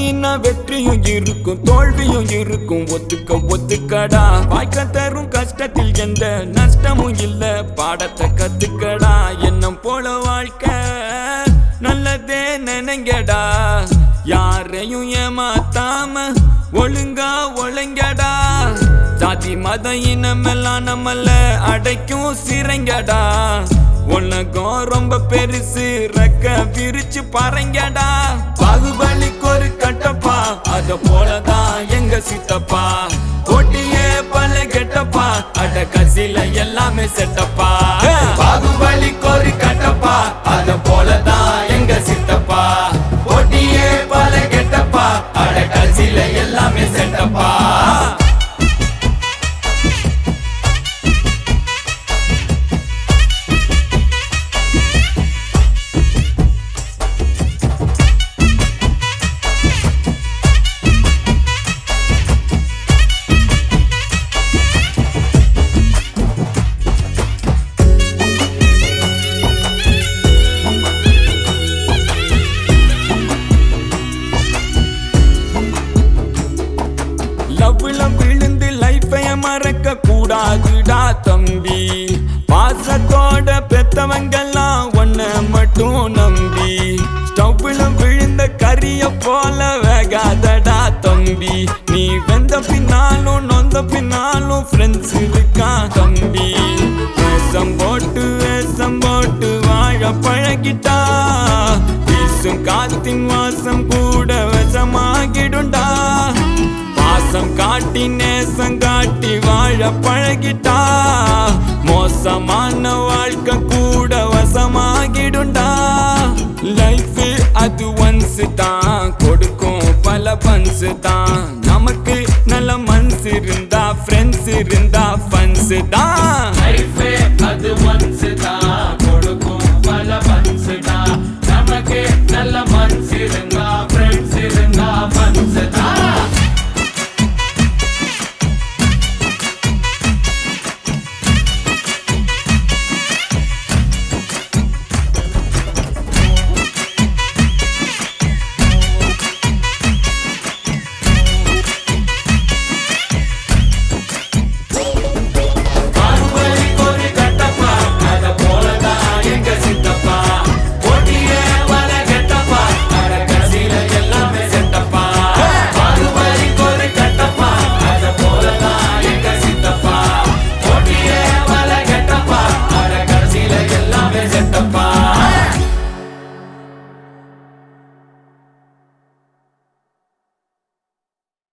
சாதனையின்னா வெற்றியும் இருக்கும் தோல்வியும் இருக்கும் ஒத்துக்க ஒத்துக்கடா வாய்க்க தரும் கஷ்டத்தில் எந்த நஷ்டமும் இல்ல பாடத்தை கத்துக்கடா எண்ணம் போல வாழ்க்கை நல்லதே நினைங்கடா யாரையும் ஏமாத்தாம ஒழுங்கா ஒழுங்கடா ஜாதி மத இனமெல்லாம் நம்மள அடைக்கும் சிறைங்கடா உலகம் ரொம்ப பெருசு ரெக்க விரிச்சு பறங்கடா பாகுபலிக்கு ஒரு கட்டப்பா அத போலதான் எங்க சித்தப்பா போட்டியே பல கெட்டப்பா அட கசில எல்லாமே செட்டப்பா பாகுபலிக்கு ஒரு கட்டப்பா அத போலதான் எங்க சித்தப்பா போட்டியே பல கெட்டப்பா அட கசில எல்லாமே செட்டப்பா லவ்ல விழுந்து லைஃபை மறக்க கூடாதுடா தம்பி பாசத்தோட பெத்தவங்கெல்லாம் ஒன்ன மட்டும் நம்பி ஸ்டவ்ல விழுந்த கரிய போல வேகாதடா தம்பி நீ வெந்த பின்னாலும் நொந்த பின்னாலும் ஃப்ரெண்ட்ஸ் இருக்கா தம்பி வேஷம் போட்டு வேஷம் போட்டு வாழ பழகிட்டா வீசும் காத்தின் வாசம் கூட விஷமாகிடுண்டா பாசம் காட்டி நேசம் காட்டி வாழ பழகிட்டா மோசமான வாழ்க்கை கூட வசமாகிடுண்டா லைஃப் அது ஒன்ஸ் தான் கொடுக்கும் பல பன்ஸ் தான் நமக்கு நல்ல மனசு இருந்தா ஃப்ரெண்ட்ஸ் இருந்தா ஃபன்ஸ் தான்